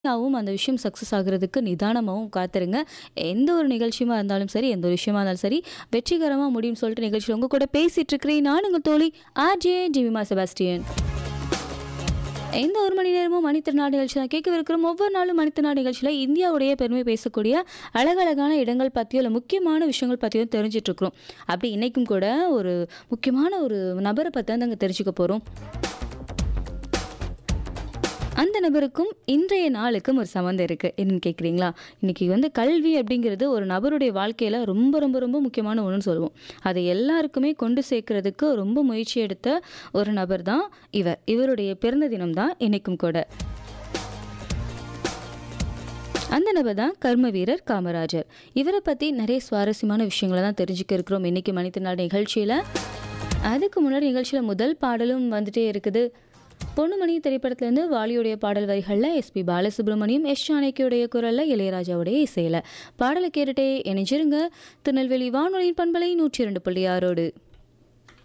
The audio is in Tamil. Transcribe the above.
வும் அந்த விஷயம் சக்ஸஸ் ஆகுறதுக்கு நிதானமாவும் காத்துருங்க. எந்த ஒரு நிகழ்ச்சியுமா இருந்தாலும் சரி, எந்த ஒரு விஷயமா இருந்தாலும் சரி, வெற்றிகரமா முடியும்னு சொல்லிட்டு நிகழ்ச்சியில உங்க கூட பேசிட்டு இருக்கிறேன். நான் உங்க தோழி ஆர்ஜே ஜெமிமா செபாஸ்டியன். இந்த ஒரு மணி நேரமும் மணித்திருநாள் நிகழ்ச்சி தான் கேட்கவிருக்கிறோம். ஒவ்வொரு நாளும் மணித்திருநாள் நிகழ்ச்சியில இந்தியாவுடைய பெருமை பேசக்கூடிய அழகழகான இடங்கள் பத்தியும், இல்ல முக்கியமான விஷயங்கள் பத்தியும் தெரிஞ்சுட்டு இருக்கிறோம். அப்படி இன்னைக்கும் கூட ஒரு முக்கியமான ஒரு நபர பத்தி தான் நாங்க தெரிஞ்சுக்க போறோம். அந்த நபருக்கும் இன்றைய நாளுக்கும் ஒரு சம்மந்தம் இருக்கு. என்னன்னு கேட்குறீங்களா? இன்னைக்கு வந்து கல்வி அப்படிங்கிறது ஒரு நபருடைய வாழ்க்கையில ரொம்ப ரொம்ப ரொம்ப முக்கியமான ஒண்ணுன்னு சொல்லுவோம். அதை எல்லாருக்குமே கொண்டு சேர்க்கிறதுக்கு ரொம்ப முயற்சி எடுத்த ஒரு நபர் தான் இவர். இவருடைய பிறந்த தினம் தான் இன்னைக்கும் கூட. அந்த நபர் தான் கர்ம வீரர் காமராஜர். இவர பத்தி நிறைய சுவாரஸ்யமான விஷயங்கள தான் தெரிஞ்சுக்க இருக்கிறோம் இன்னைக்கு மணித்திருநாள் நிகழ்ச்சியில. அதுக்கு முன்னாடி நிகழ்ச்சியில முதல் பாடலும் வந்துட்டே இருக்குது. பொன்னுமணி திரைப்படத்திலேருந்து வாலியுடைய பாடல் வரிகள்ல எஸ்பி பாலசுப்ரமணியம், எஸ் ஜானகியுடைய குரல்ல இளையராஜாவுடைய இசையில. பாடலை கேட்டுட்டே இணைஞ்சிருங்க. திருநெல்வேலி வானொலியின் பண்பலை 102.6 ஓடு.